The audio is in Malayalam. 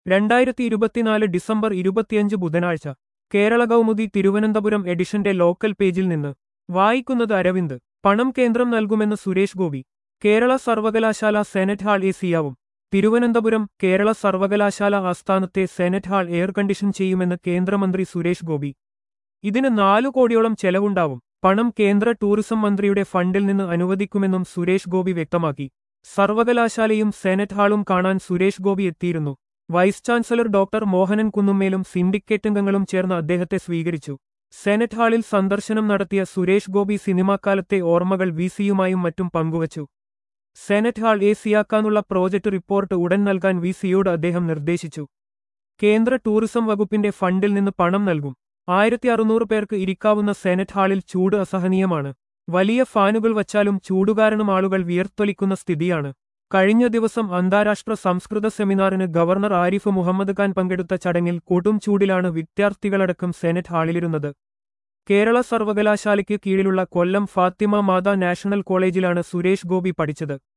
രണ്ടായിരത്തി ഇരുപത്തിനാല് ഡിസംബർ ഇരുപത്തിയഞ്ച് ബുധനാഴ്ച കേരള കൗമുദി തിരുവനന്തപുരം എഡിഷന്റെ ലോക്കൽ പേജിൽ നിന്ന് വായിക്കുന്നത് അരവിന്ദ് പണം കേന്ദ്രം നൽകുമെന്ന് സുരേഷ് ഗോപി കേരള സർവകലാശാല സെനറ്റ് ഹാൾ എ സിയാവും തിരുവനന്തപുരം കേരള സർവകലാശാല ആസ്ഥാനത്തെ സെനറ്റ് ഹാൾ എയർ കണ്ടീഷൻ ചെയ്യുമെന്ന് കേന്ദ്രമന്ത്രി സുരേഷ് ഗോപി ഇതിന് നാലു കോടിയോളം ചെലവുണ്ടാവും പണം കേന്ദ്ര ടൂറിസം മന്ത്രിയുടെ ഫണ്ടിൽ നിന്ന് അനുവദിക്കുമെന്നും സുരേഷ് ഗോപി വ്യക്തമാക്കി സർവകലാശാലയും സെനറ്റ് ഹാളും കാണാൻ സുരേഷ് ഗോപി എത്തിയിരുന്നു വൈസ് ചാൻസലർ ഡോക്ടർ മോഹനൻ കുന്നുമ്മേലും സിൻഡിക്കേറ്റ് അംഗങ്ങളും ചേർന്ന് അദ്ദേഹത്തെ സ്വീകരിച്ചു സെനറ്റ് ഹാളിൽ സന്ദർശനം നടത്തിയ സുരേഷ് ഗോപി സിനിമാക്കാലത്തെ ഓർമ്മകൾ വി സിയുമായും മറ്റും പങ്കുവച്ചു സെനറ്റ് ഹാൾ എ സിയാക്കാനുള്ള പ്രോജക്ട് റിപ്പോർട്ട് ഉടൻ നൽകാൻ വി സിയോട് അദ്ദേഹം നിർദ്ദേശിച്ചു കേന്ദ്ര ടൂറിസം വകുപ്പിന്റെ ഫണ്ടിൽ നിന്ന് പണം നൽകും ആയിരത്തി അറുന്നൂറ് പേർക്ക് ഇരിക്കാവുന്ന സെനറ്റ് ഹാളിൽ ചൂട് അസഹനീയമാണ് വലിയ ഫാനുകൾ വച്ചാലും ചൂടുകാരണം ആളുകൾ വിയർത്തൊലിക്കുന്ന സ്ഥിതിയാണ് കഴിഞ്ഞ ദിവസം അന്താരാഷ്ട്ര സംസ്കൃത സെമിനാറിന് ഗവർണർ ആരിഫ് മുഹമ്മദ് ഖാൻ പങ്കെടുത്ത ചടങ്ങിൽ കൊടും ചൂടിലാണ് വിദ്യാർത്ഥികളടക്കം സെനറ്റ് ഹാളിലിരുന്നത് കേരള സർവകലാശാലയ്ക്ക് കീഴിലുള്ള കൊല്ലം ഫാത്തിമ മാതാ നാഷണൽ കോളേജിലാണ് സുരേഷ് ഗോപി പഠിച്ചത്